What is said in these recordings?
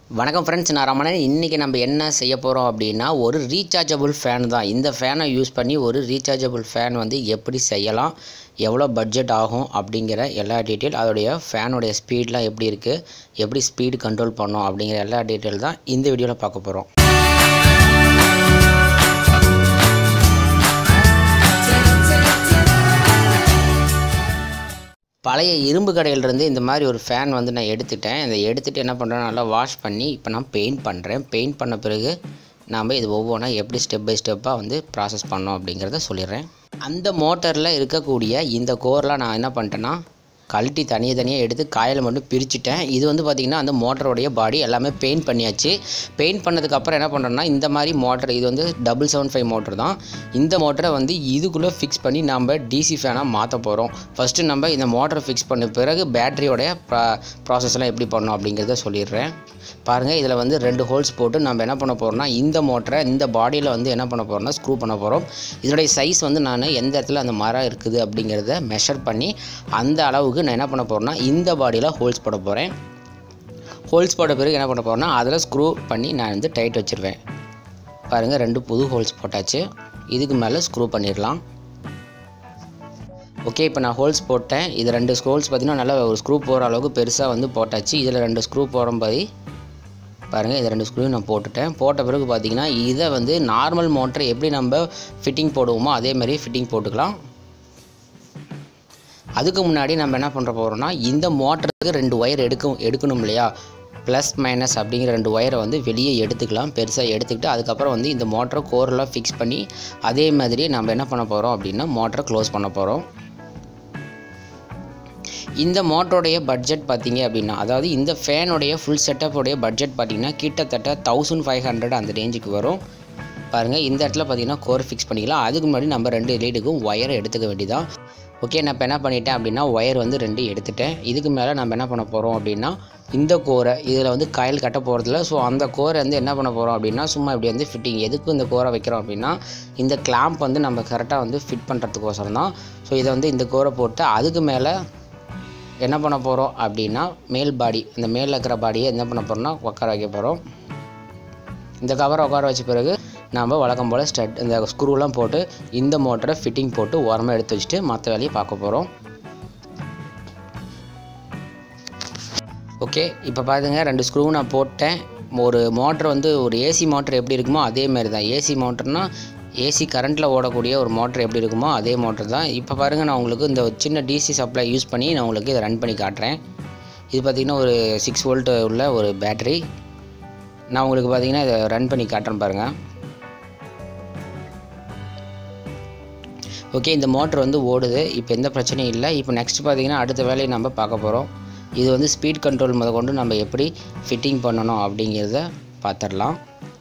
வணக்கம் ஃப்ரெண்ட்ஸ் நான் ரமணன் இன்றைக்கி நம்ம என்ன செய்ய போகிறோம் அப்படின்னா ஒரு ரீசார்ஜபிள் ஃபேன் தான் இந்த ஃபேனை யூஸ் பண்ணி ஒரு ரீசார்ஜபிள் ஃபேன் வந்து எப்படி செய்யலாம் எவ்வளோ பட்ஜெட் ஆகும் அப்படிங்கிற எல்லா டீட்டெயில் அதோடைய ஃபேனுடைய ஸ்பீட்லாம் எப்படி இருக்குது எப்படி ஸ்பீடு கண்ட்ரோல் பண்ணோம் அப்படிங்கிற எல்லா டீட்டெயில் தான் இந்த வீடியோவில் பார்க்க போகிறோம் பழைய இரும்பு கடையிலேருந்து இந்த மாதிரி ஒரு ஃபேன் வந்து நான் எடுத்துட்டேன் இதை எடுத்துகிட்டு என்ன பண்ணுறேன் நல்லா வாஷ் பண்ணி இப்போ நான் பெயிண்ட் பண்ணுறேன் பெயிண்ட் பண்ண பிறகு நாம் இது ஒவ்வொன்றா எப்படி ஸ்டெப் பை ஸ்டெப்பாக வந்து ப்ராசஸ் பண்ணோம் அப்படிங்கிறத சொல்லிடுறேன் அந்த மோட்டரில் இருக்கக்கூடிய இந்த கோர்லாம் நான் என்ன பண்ணிட்டேன்னா கழட்டி தனியாக தனியாக எடுத்து காயில் மட்டும் பிரிச்சுட்டேன் இது வந்து பார்த்திங்கன்னா அந்த மோட்டருடைய பாடி எல்லாமே பெயிண்ட் பண்ணியாச்சு பெயிண்ட் பண்ணதுக்கப்புறம் என்ன பண்ணுறோன்னா இந்த மாதிரி மோட்டர் இது வந்து டபுள் செவன் ஃபைவ் மோட்டர் தான் இந்த மோட்டரை வந்து இதுக்குள்ளே ஃபிக்ஸ் பண்ணி நம்ம டிசி ஃபேனாக மாற்ற போகிறோம் ஃபஸ்ட்டு நம்ம இந்த மோட்டரை ஃபிக்ஸ் பண்ண பிறகு பேட்டரியோடைய ப்ராசஸ்லாம் எப்படி பண்ணோம் அப்படிங்கிறத சொல்லிடுறேன் பாருங்கள் இதில் வந்து ரெண்டு ஹோல்ஸ் போட்டு நம்ம என்ன பண்ண போகிறோம்னா இந்த மோட்டரை இந்த பாடியில் வந்து என்ன பண்ண போகிறோம்னா ஸ்க்ரூ பண்ண போகிறோம் இதனுடைய சைஸ் வந்து நான் எந்த இடத்துல அந்த மரம் இருக்குது அப்படிங்கிறத மெஷர் பண்ணி அந்த அளவுக்கு நான் என்ன பண்ண போகிறேன்னா இந்த பாடியில் ஹோல்ஸ் போட போகிறேன் ஹோல்ஸ் போட்ட பிறகு என்ன பண்ண போகிறேன்னா அதில் ஸ்க்ரூ பண்ணி நான் வந்து டைட் வச்சுருவேன் பாருங்கள் ரெண்டு புது ஹோல்ஸ் போட்டாச்சு இதுக்கு மேலே ஸ்க்ரூ பண்ணிடலாம் ஓகே இப்போ நான் ஹோல்ஸ் போட்டேன் இது ரெண்டு ஹோல்ஸ் பார்த்திங்கன்னா நல்லா ஒரு ஸ்க்ரூ போகிற அளவுக்கு பெருசாக வந்து போட்டாச்சு இதில் ரெண்டு ஸ்க்ரூ போடும்போது பாருங்கள் இது ரெண்டு ஸ்க்ரூ நான் போட்டுட்டேன் போட்ட பிறகு பார்த்தீங்கன்னா இதை வந்து நார்மல் மோட்டர் எப்படி நம்ம ஃபிட்டிங் போடுவோமோ அதே மாதிரி ஃபிட்டிங் போட்டுக்கலாம் அதுக்கு முன்னாடி நம்ம என்ன பண்ணுற போகிறோம்னா இந்த மோட்டருக்கு ரெண்டு ஒயர் எடுக்க எடுக்கணும் இல்லையா ப்ளஸ் மைனஸ் அப்படிங்கிற ரெண்டு ஒயரை வந்து வெளியே எடுத்துக்கலாம் பெருசாக எடுத்துக்கிட்டு அதுக்கப்புறம் வந்து இந்த மோட்டரை கோரெலாம் ஃபிக்ஸ் பண்ணி அதே மாதிரி நம்ம என்ன பண்ண போகிறோம் அப்படின்னா மோட்டரை க்ளோஸ் பண்ண போகிறோம் இந்த மோட்டருடைய பட்ஜெட் பார்த்தீங்க அப்படின்னா அதாவது இந்த ஃபேனுடைய ஃபுல் செட்டப்போடைய பட்ஜெட் பார்த்தீங்கன்னா கிட்டத்தட்ட தௌசண்ட் ஃபைவ் ஹண்ட்ரட் அந்த ரேஞ்சுக்கு வரும் பாருங்கள் இந்த இடத்துல பார்த்தீங்கன்னா கோர் ஃபிக்ஸ் பண்ணிக்கலாம் அதுக்கு முன்னாடி நம்ம ரெண்டு லீடுக்கும் ஒயரை எடுத்துக்க வேண்டியதான் ஓகே நான் இப்போ என்ன பண்ணிட்டேன் அப்படின்னா ஒயர் வந்து ரெண்டு எடுத்துட்டேன் இதுக்கு மேலே நம்ம என்ன பண்ண போகிறோம் அப்படின்னா இந்த கோரை இதில் வந்து காயில் கட்ட போகிறதில்ல ஸோ அந்த கோரை வந்து என்ன பண்ண போகிறோம் அப்படின்னா சும்மா இப்படி வந்து ஃபிட்டிங் எதுக்கு இந்த கோரை வைக்கிறோம் அப்படின்னா இந்த கிளாம்ப் வந்து நம்ம கரெக்டாக வந்து ஃபிட் பண்ணுறதுக்கோசரம் தான் ஸோ இதை வந்து இந்த கோரை போட்டு அதுக்கு மேலே என்ன பண்ண போகிறோம் அப்படின்னா மேல் பாடி இந்த மேலில் இருக்கிற பாடியை என்ன பண்ண போகிறோம்னா உட்கார வைக்க போகிறோம் இந்த கவரை உட்கார வச்ச பிறகு நாம் வழக்கம் போல் ஸ்டட் இந்த ஸ்க்ரூலாம் போட்டு இந்த மோட்டரை ஃபிட்டிங் போட்டு ஓரமாக எடுத்து வச்சுட்டு மற்ற வேலையை பார்க்க போகிறோம் ஓகே இப்போ பாருங்க ரெண்டு ஸ்க்ரூ நான் போட்டேன் ஒரு மோட்டர் வந்து ஒரு ஏசி மோட்டர் எப்படி இருக்குமோ அதே மாதிரி தான் ஏசி மோட்டர்னால் ஏசி கரண்ட்டில் ஓடக்கூடிய ஒரு மோட்டர் எப்படி இருக்குமோ அதே மோட்டர் தான் இப்போ பாருங்கள் நான் உங்களுக்கு இந்த சின்ன டிசி சப்ளை யூஸ் பண்ணி நான் உங்களுக்கு இதை ரன் பண்ணி காட்டுறேன் இது பார்த்திங்கன்னா ஒரு சிக்ஸ் வோல்ட்டு உள்ள ஒரு பேட்ரி நான் உங்களுக்கு பார்த்திங்கன்னா இதை ரன் பண்ணி காட்டுறேன் பாருங்கள் ஓகே இந்த மோட்ரு வந்து ஓடுது இப்போ எந்த பிரச்சனையும் இல்லை இப்போ நெக்ஸ்ட் பார்த்திங்கன்னா அடுத்த வேலையை நம்ம பார்க்க போகிறோம் இது வந்து ஸ்பீட் கண்ட்ரோல் முத கொண்டு நம்ம எப்படி ஃபிட்டிங் பண்ணணும் அப்படிங்கிறத பார்த்துடலாம்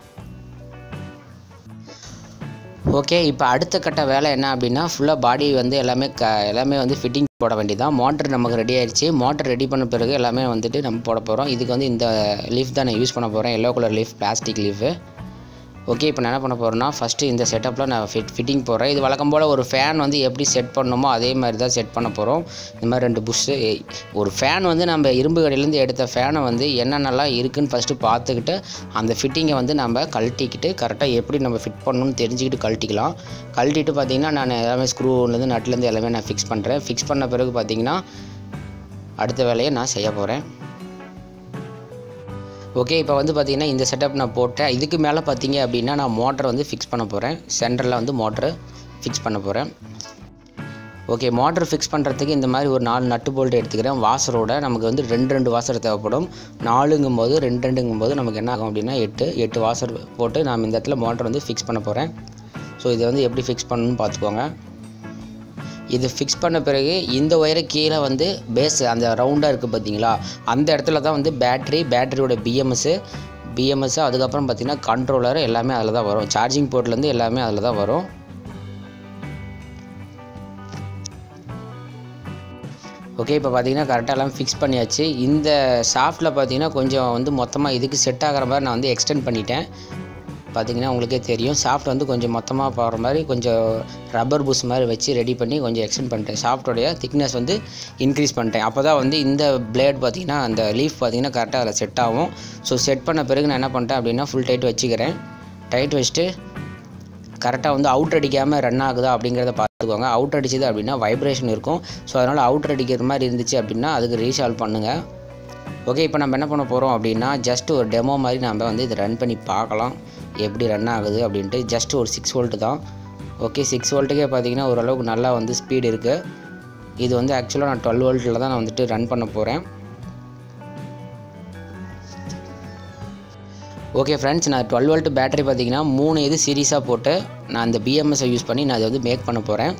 ஓகே இப்போ அடுத்த கட்ட வேலை என்ன அப்படின்னா ஃபுல்லாக பாடி வந்து எல்லாமே க எல்லாமே வந்து ஃபிட்டிங் போட வேண்டியதான் மோட்டர் நமக்கு ரெடி ஆயிடுச்சு மோட்டர் ரெடி பண்ண பிறகு எல்லாமே வந்துட்டு நம்ம போட போகிறோம் இதுக்கு வந்து இந்த லீஃப் தான் நான் யூஸ் பண்ண போகிறேன் yellow colour leaf plastic leaf okay இப்போ நான் என்ன பண்ண போகிறேன்னா ஃபஸ்ட்டு இந்த செட்டப்பில் நான் ஃபிட் ஃபிட்டிங் போடுறேன் இது வழக்கம் போல் ஒரு ஃபேன் வந்து எப்படி செட் பண்ணணுமோ அதே மாதிரி தான் செட் பண்ண போகிறோம் இந்த மாதிரி ரெண்டு புஷ்ஷு ஒரு ஃபேன் வந்து நம்ம இரும்பு கடையிலேருந்து எடுத்த ஃபேனை வந்து என்னென்னலாம் இருக்குதுன்னு ஃபஸ்ட்டு பார்த்துக்கிட்டு அந்த ஃபிட்டிங்கை வந்து நம்ம கழட்டிக்கிட்டு கரெக்டாக எப்படி நம்ம ஃபிட் பண்ணணும்னு தெரிஞ்சுக்கிட்டு கழட்டிக்கலாம் கழட்டிட்டு பார்த்திங்கன்னா நான் எல்லாமே ஸ்க்ரூலேருந்து நட்லேருந்து எல்லாமே நான் ஃபிக்ஸ் பண்ணுறேன் ஃபிக்ஸ் பண்ண பிறகு பார்த்திங்கன்னா அடுத்த வேலையை நான் செய்ய போகிறேன் ஓகே இப்போ வந்து பார்த்திங்கன்னா இந்த செட்டப் நான் போட்டேன் இதுக்கு மேலே பார்த்தீங்க அப்படின்னா நான் மோட்டர் வந்து ஃபிக்ஸ் பண்ண போகிறேன் சென்டரில் வந்து மோட்ரு ஃபிக்ஸ் பண்ண போகிறேன் ஓகே மோட்டர் ஃபிக்ஸ் பண்ணுறதுக்கு இந்த மாதிரி ஒரு நாலு நட்டு போல்ட்டு எடுத்துக்கிறேன் வாசரோட நமக்கு வந்து ரெண்டு ரெண்டு வாசர் தேவைப்படும் நாலுங்கும் போது ரெண்டு ரெண்டுங்கும் போது நமக்கு என்ன ஆகும் அப்படின்னா எட்டு எட்டு வாசர் போட்டு நான் இந்த இடத்துல மோட்டர் வந்து ஃபிக்ஸ் பண்ண போகிறேன் ஸோ இதை வந்து எப்படி ஃபிக்ஸ் பண்ணணும்னு பார்த்துக்கோங்க இது ஃபிக்ஸ் பண்ண பிறகு இந்த ஒயரை கீழே வந்து பேஸ் அந்த ரவுண்டாக இருக்குது பார்த்தீங்களா அந்த இடத்துல தான் வந்து பேட்ரி பேட்டரியோட பிஎம்எஸ்ஸு பிஎம்எஸ்ஸு அதுக்கப்புறம் பார்த்திங்கன்னா கண்ட்ரோலர் எல்லாமே அதில் தான் வரும் சார்ஜிங் போர்ட்லேருந்து எல்லாமே அதில் தான் வரும் ஓகே இப்போ பார்த்தீங்கன்னா கரெக்டாக எல்லாம் ஃபிக்ஸ் பண்ணியாச்சு இந்த ஷாஃப்ட்டில் பார்த்தீங்கன்னா கொஞ்சம் வந்து மொத்தமாக இதுக்கு செட் ஆகிற மாதிரி நான் வந்து எக்ஸ்டெண்ட் பண்ணிட்டேன் பார்த்தீங்கன்னா உங்களுக்கே தெரியும் ஷாஃப்ட் வந்து கொஞ்சம் மொத்தமாக போகிற மாதிரி கொஞ்சம் ரப்பர் பூஸ் மாதிரி வச்சு ரெடி பண்ணி கொஞ்சம் எக்ஸ்டெண்ட் பண்ணிட்டேன் ஷாஃப்டோடைய திக்னஸ் வந்து இன்க்ரீஸ் பண்ணிட்டேன் அப்போ தான் வந்து இந்த பிளேட் பார்த்தீங்கன்னா அந்த லீஃப் பார்த்தீங்கன்னா கரெக்டாக அதில் செட் ஆகும் ஸோ செட் பண்ண பிறகு நான் என்ன பண்ணிட்டேன் அப்படின்னா ஃபுல் டைட் வச்சுக்கிறேன் டைட் வச்சுட்டு கரெக்டாக வந்து அவுட் அடிக்காமல் ரன் ஆகுதா அப்படிங்கிறத பார்த்துக்கோங்க அவுட் அடிச்சது அப்படின்னா வைப்ரேஷன் இருக்கும் ஸோ அதனால் அவுட் அடிக்கிற மாதிரி இருந்துச்சு அப்படின்னா அதுக்கு ரீசால்வ் பண்ணுங்கள் ஓகே இப்போ நம்ம என்ன பண்ண போகிறோம் அப்படின்னா ஜஸ்ட் ஒரு டெமோ மாதிரி நம்ம வந்து இதை ரன் பண்ணி பார்க்கலாம் எப்படி ரன் ஆகுது அப்படின்ட்டு ஜஸ்ட் ஒரு சிக்ஸ் வோல்ட்டு தான் ஓகே சிக்ஸ் வோல்ட்டுக்கே பார்த்தீங்கன்னா ஓரளவுக்கு நல்லா வந்து ஸ்பீடு இருக்குது இது வந்து ஆக்சுவலாக நான் டுவெல் வோல்ட்டில் தான் நான் வந்துட்டு ரன் பண்ண போகிறேன் ஓகே ஃப்ரெண்ட்ஸ் நான் டுவெல் வோல்ட் பேட்டரி பார்த்தீங்கன்னா மூணு இது சீரியஸாக போட்டு நான் அந்த பிஎம்எஸை யூஸ் பண்ணி நான் அதை வந்து மேக் பண்ண போகிறேன்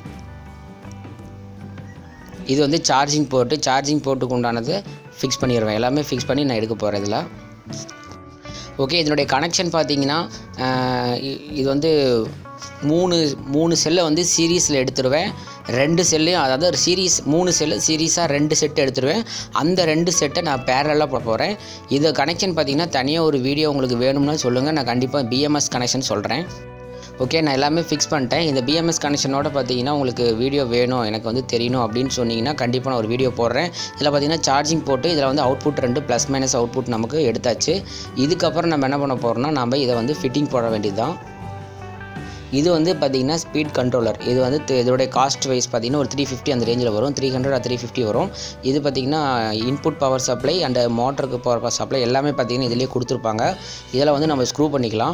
இது வந்து சார்ஜிங் போட்டு சார்ஜிங் போட்டுக்கு உண்டானது ஃபிக்ஸ் பண்ணிடுவேன் எல்லாமே ஃபிக்ஸ் பண்ணி நான் எடுக்க போகிறேன் இதில் ஓகே இதனுடைய கனெக்ஷன் பார்த்தீங்கன்னா ஆஹ் இ- இது வந்து மூணு மூணு செல்லை வந்து சீரீஸில் எடுத்துருவேன் ரெண்டு செல்லையும் அதாவது சீரீஸ் மூணு செல்லு சீரீஸாக ரெண்டு செட் எடுத்துருவேன் அந்த ரெண்டு செட்டை நான் பேரலாக போட போகிறேன் இது கனெக்ஷன் பார்த்தீங்கன்னா தனியாக ஒரு வீடியோ உங்களுக்கு வேணும்னா சொல்லுங்கள் நான் கண்டிப்பாக பிஎம்எஸ் கனெக்ஷன் சொல்கிறேன் ஓகே நான் எல்லாமே ஃபிக்ஸ் பண்ணிட்டேன் இந்த பிஎம்எஸ் கனெக்ஷனோட பார்த்தீங்கன்னா உங்களுக்கு வீடியோ வேணும் எனக்கு வந்து தெரியணும் அப்படின்னு சொன்னீங்கன்னா கண்டிப்பாக நான் ஒரு வீடியோ போடுறேன் இதில் பார்த்தீங்கன்னா சார்ஜிங் போட்டு இதில் வந்து அவுட்புட் ரெண்டு ப்ளஸ் மைனஸ் அவுட்புட் நமக்கு எடுத்தாச்சு இதுக்கப்புறம் நம்ம என்ன பண்ண போகிறோம்னா நம்ம இதை வந்து ஃபிட்டிங் போட வேண்டியதுதான் இது வந்து பார்த்தீங்கன்னா ஸ்பீட் கண்ட்ரோலர் இது வந்து தி- இதோடைய காஸ்ட் வைஸ் பார்த்தீங்கன்னா ஒரு த்ரீ ஃபிஃப்டி அந்த ரேஞ்சில் வரும் த்ரீ ஹண்ட்ரட் த்ரீ ஃபிஃப்டி வரும் இது பார்த்தீங்கன்னா இன்புட் பவர் சப்ளை அண்ட் மோட்டருக்கு பவர் சப்ளை எல்லாமே பார்த்தீங்கன்னா இதிலேயே கொடுத்துருப்பாங்க இதில் வந்து நம்ம ஸ்க்ரூ பண்ணிக்கலாம்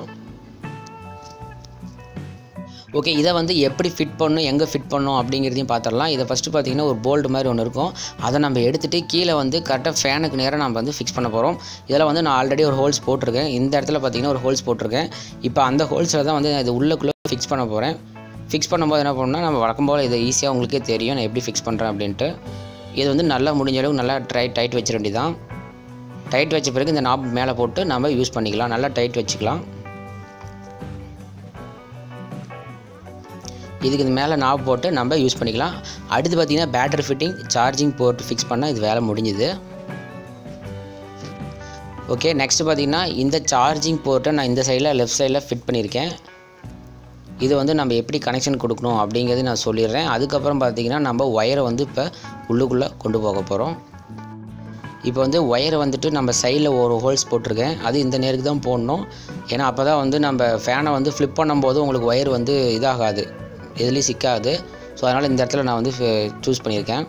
ஓகே இதை வந்து எப்படி ஃபிட் பண்ணணும் எங்கே ஃபிட் பண்ணணும் அப்படிங்கிறதையும் பார்த்துடலாம் இதை ஃபஸ்ட்டு பார்த்தீங்கன்னா ஒரு போல்டு மாதிரி ஒன்று இருக்கும் அதை நம்ம எடுத்துகிட்டு கீழே வந்து கரெக்டாக ஃபேனுக்கு நேராக நம்ம வந்து ஃபிக்ஸ் பண்ண போகிறோம் இதில் வந்து நான் ஆல்ரெடி ஒரு ஹோல்ஸ் போட்டிருக்கேன் இந்த இடத்துல பார்த்தீங்கன்னா ஒரு ஹோல்ஸ் போட்டிருக்கேன் இப்போ அந்த ஹோல்ஸில் தான் வந்து இது உள்ளுக்குள்ளே ஃபிக்ஸ் பண்ண போகிறேன் ஃபிக்ஸ் பண்ணும்போது என்ன பண்ணணும்னா நம்ம வழக்கம் போல் இது ஈஸியாக உங்களுக்கே தெரியும் நான் எப்படி ஃபிக்ஸ் பண்ணுறேன் அப்படின்ட்டு இது வந்து நல்லா முடிஞ்ச அளவுக்கு நல்லா ட்ரை டைட் வச்சிட வேண்டியதான் டைட் வச்ச பிறகு இந்த நாப் மேலே போட்டு நம்ம யூஸ் பண்ணிக்கலாம் நல்லா டைட் வச்சுக்கலாம் இதுக்கு இது மேலே நாப் போட்டு நம்ம யூஸ் பண்ணிக்கலாம் அடுத்து பார்த்தீங்கன்னா battery fitting charging port fix பண்ணால் இது வேலை முடிஞ்சுது ஓகே நெக்ஸ்ட் பார்த்தீங்கன்னா இந்த சார்ஜிங் போர்ட்டை நான் இந்த சைடில் லெஃப்ட் சைடில் ஃபிட் பண்ணியிருக்கேன் இது வந்து நம்ம எப்படி கனெக்ஷன் கொடுக்கணும் அப்படிங்கிறது நான் சொல்லிடுறேன் அதுக்கப்புறம் பார்த்தீங்கன்னா நம்ம ஒயரை வந்து இப்போ உள்ளுக்குள்ளே கொண்டு போக போகிறோம் இப்போ வந்து ஒயரை வந்துட்டு நம்ம சைடில் ஒரு ஹோல்ஸ் போட்டிருக்கேன் அது இந்த நேருக்கு தான் போடணும் ஏன்னா அப்போ தான் வந்து நம்ம ஃபேனை வந்து ஃப்ளிப் பண்ணும்போது உங்களுக்கு ஒயர் வந்து இதாகாது எதுலேயும் சிக்காது ஸோ அதனால் இந்த இடத்துல நான் வந்து சூஸ் பண்ணியிருக்கேன்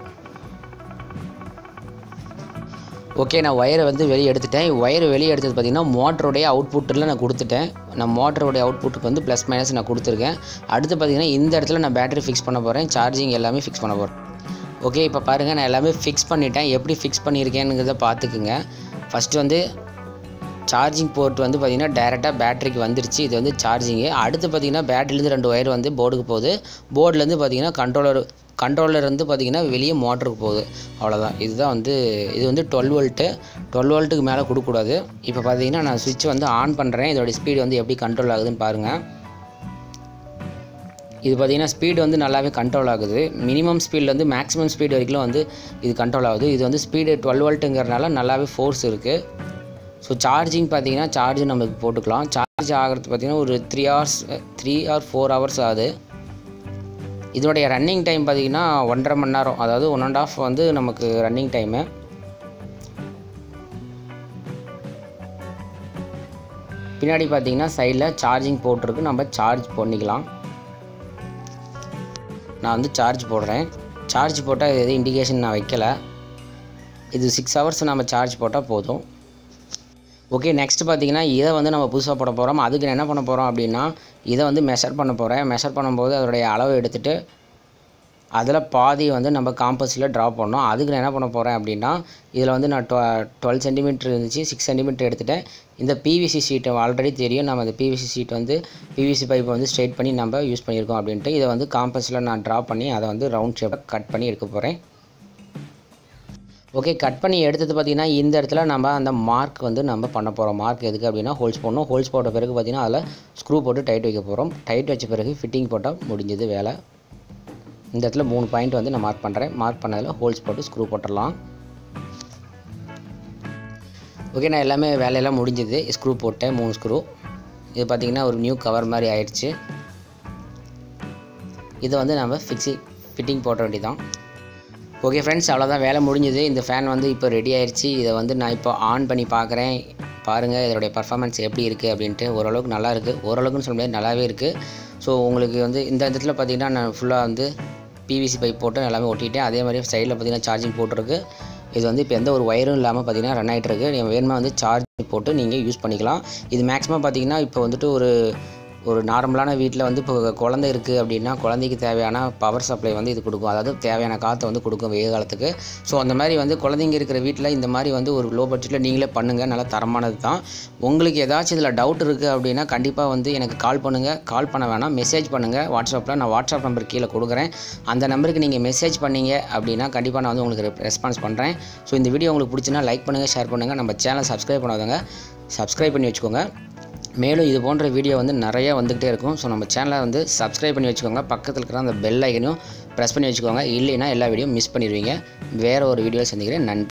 ஓகே நான் ஒயரை வந்து வெளியே எடுத்துட்டேன் ஒயர் வெளியே எடுத்தது பார்த்தீங்கன்னா மோட்டருடைய அவுட்புட்டில் நான் கொடுத்துட்டேன் நான் மோட்டருடைய அவுட்புட்டுக்கு வந்து ப்ளஸ் மைனஸ் நான் கொடுத்துருக்கேன் அடுத்து பார்த்தீங்கன்னா இந்த இடத்துல நான் பேட்டரி ஃபிக்ஸ் பண்ண போகிறேன் சார்ஜிங் எல்லாமே ஃபிக்ஸ் பண்ண போகிறேன் ஓகே இப்போ பாருங்கள் நான் எல்லாமே ஃபிக்ஸ் பண்ணிட்டேன் எப்படி ஃபிக்ஸ் பண்ணியிருக்கேனுங்கிறத பார்த்துக்குங்க ஃபஸ்ட்டு வந்து சார்ஜிங் போர்ட் வந்து பார்த்திங்கன்னா டேரெக்டாக பேட்டரிக்கு வந்துருச்சு இது வந்து சார்ஜிங்கு அடுத்து பார்த்திங்கன்னா பேட்டரிலேருந்து ரெண்டு ஒயர் வந்து போர்டுக்கு போகுது போர்டுலேருந்து பார்த்திங்கன்னா கண்ட்ரோலர் கண்ட்ரோலர் வந்து பார்த்திங்கன்னா வெளியே மோட்டருக்கு போகுது அவ்வளோதான் இதுதான் வந்து இது வந்து டுவெல் வோல்ட்டு டுவெல் வோல்ட்டுக்கு மேலே கொடுக்கக்கூடாது இப்போ பார்த்தீங்கன்னா நான் சுவிட்ச் வந்து ஆன் பண்ணுறேன் இதோட ஸ்பீடு வந்து எப்படி கண்ட்ரோல் ஆகுதுன்னு பாருங்கள் இது பார்த்தீங்கன்னா ஸ்பீடு வந்து நல்லாவே கண்ட்ரோல் ஆகுது மினிமம் ஸ்பீட்லேருந்து மேக்ஸிமம் ஸ்பீடு வரைக்கும் வந்து இது கண்ட்ரோல் ஆகுது இது வந்து ஸ்பீடு டுவெல் வோல்ட்டுங்கிறனால நல்லாவே ஃபோர்ஸ் இருக்குது ஸோ சார்ஜிங் பார்த்தீங்கன்னா சார்ஜ் நமக்கு போட்டுக்கலாம் சார்ஜ் ஆகிறது பார்த்தீங்கன்னா ஒரு three hours three or four hours ஆகுது இதோடைய ரன்னிங் டைம் பார்த்தீங்கன்னா ஒன்றரை மணி நேரம் அதாவது ஒன் அண்ட் ஆஃப் வந்து நமக்கு ரன்னிங் டைமு பின்னாடி பார்த்தீங்கன்னா சைடில் சார்ஜிங் போட்டிருக்கு நம்ம சார்ஜ் பண்ணிக்கலாம் நான் வந்து சார்ஜ் போடுறேன் சார்ஜ் போட்டால் எது இண்டிகேஷன் நான் வைக்கல இது சிக்ஸ் ஹவர்ஸ் நம்ம சார்ஜ் போட்டால் போதும் ஓகே நெக்ஸ்ட் பார்த்தீங்கன்னா இதை வந்து நம்ம புதுசாக போட போகிறோம் அதுக்கு நான் என்ன பண்ண போகிறோம் அப்படின்னா இதை வந்து மெஷர் பண்ண போகிறேன் மெஷர் பண்ணும்போது அதோடைய அளவு எடுத்துகிட்டு அதில் பாதி வந்து நம்ம காம்பஸில் ட்ரா பண்ணோம் அதுக்கு நான் என்ன பண்ண போகிறேன் அப்படின்னா இதில் வந்து நான் டுவ டுவெல் சென்டிமீட்டர் இருந்துச்சு சிக்ஸ் சென்டிமீட்டர் எடுத்துட்டேன் இந்த பிவிசி ஷீட்டை ஆல்ரெடி தெரியும் நம்ம இந்த பிவிசி ஷீட் வந்து பிவிசி பைப்பை வந்து ஸ்ட்ரெயிட் பண்ணி நம்ம யூஸ் பண்ணியிருக்கோம் அப்படின்ட்டு இதை வந்து காம்பஸில் நான் ட்ரா பண்ணி அதை வந்து ரவுண்ட் ஷேப்பை கட் பண்ணி எடுக்க போகிறேன் ஓகே கட் பண்ணி எடுத்தது பார்த்திங்கன்னா இந்த இடத்துல நம்ம அந்த மார்க் வந்து நம்ம பண்ண போகிறோம் மார்க் எதுக்கு அப்படின்னா ஹோல்ஸ் போடணும் ஹோல்ஸ் போட்ட பிறகு பார்த்திங்கன்னா அதில் ஸ்க்ரூ போட்டு டைட் வைக்க போகிறோம் டைட் வச்ச பிறகு ஃபிட்டிங் போட்டால் முடிஞ்சது வேலை இந்த இடத்துல மூணு பாயிண்ட் வந்து நான் மார்க் பண்ணுறேன் மார்க் பண்ணதில் ஹோல்ஸ் போட்டு ஸ்க்ரூ போட்டுடலாம் ஓகே நான் எல்லாமே வேலையெல்லாம் முடிஞ்சது ஸ்க்ரூ போட்டேன் மூணு ஸ்க்ரூ இது பார்த்திங்கன்னா ஒரு நியூ கவர் மாதிரி ஆயிடுச்சு இதை வந்து நம்ம ஃபிக்ஸி ஃபிட்டிங் போட வேண்டியதான் ஓகே ஃப்ரெண்ட்ஸ் அவ்வளோதான் வேலை முடிஞ்சுது இந்த ஃபேன் வந்து இப்போ ரெடி ஆயிடுச்சு இதை வந்து நான் இப்போ ஆன் பண்ணி பார்க்குறேன் பாருங்கள் இதோடைய பர்ஃபார்மன்ஸ் எப்படி இருக்குது அப்படின்ட்டு ஓரளவுக்கு நல்லா இருக்குது ஓரளவுக்குன்னு சொல்ல முடியாது நல்லாவே இருக்குது ஸோ உங்களுக்கு வந்து இந்த இடத்துல பார்த்தீங்கன்னா நான் ஃபுல்லாக வந்து பிவிசி பைப் போட்டு எல்லாமே ஒட்டிட்டேன் அதே மாதிரி சைடில் பார்த்தீங்கன்னா சார்ஜிங் போட்டிருக்கு இது வந்து இப்போ எந்த ஒரு ஒயரும் இல்லாமல் பார்த்தீங்கன்னா ரன் ஆகிட்டு இருக்கு நீங்கள் வேணுமா வந்து சார்ஜ் போட்டு நீங்கள் யூஸ் பண்ணிக்கலாம் இது மேக்ஸிமம் பார்த்தீங்கன்னா இப்போ வந்துட்டு ஒரு ஒரு நார்மலான வீட்டில் வந்து இப்போ குழந்தை இருக்குது அப்படின்னா குழந்தைக்கு தேவையான பவர் சப்ளை வந்து இது கொடுக்கும் அதாவது தேவையான காற்றை வந்து கொடுக்கும் வெயில் காலத்துக்கு ஸோ அந்த மாதிரி வந்து குழந்தைங்க இருக்கிற வீட்டில் இந்த மாதிரி வந்து ஒரு லோ பட்ஜெட்டில் நீங்களே பண்ணுங்கள் நல்லா தரமானது தான் உங்களுக்கு ஏதாச்சும் இதில் டவுட் இருக்குது அப்படின்னா கண்டிப்பாக வந்து எனக்கு கால் பண்ணுங்கள் கால் பண்ண வேணாம் மெசேஜ் பண்ணுங்கள் வாட்ஸ்அப்பில் நான் வாட்ஸ்அப் நம்பர் கீழே கொடுக்குறேன் அந்த நம்பருக்கு நீங்கள் மெசேஜ் பண்ணீங்க அப்படின்னா கண்டிப்பாக நான் வந்து உங்களுக்கு ரெஸ்பான்ஸ் பண்ணுறேன் ஸோ இந்த வீடியோ உங்களுக்கு பிடிச்சினா லைக் பண்ணுங்கள் ஷேர் பண்ணுங்கள் நம்ம சேனலை சப்ஸ்கிரைப் பண்ணாதவங்க சப்ஸ்கிரைப் பண்ணி வச்சுக்கோங்க மேலும் இது போன்ற வீடியோ வந்து நிறைய வந்துக்கிட்டே இருக்கும் ஸோ நம்ம சேனலை வந்து சப்ஸ்கிரைப் பண்ணி வச்சுக்கோங்க பக்கத்தில் இருக்கிற அந்த பெல் ஐக்கனையும் ப்ரெஸ் பண்ணி வச்சுக்கோங்க இல்லைன்னா எல்லா வீடியோ மிஸ் பண்ணிடுவீங்க வேறு ஒரு வீடியோ சந்திக்கிறேன் நன்றி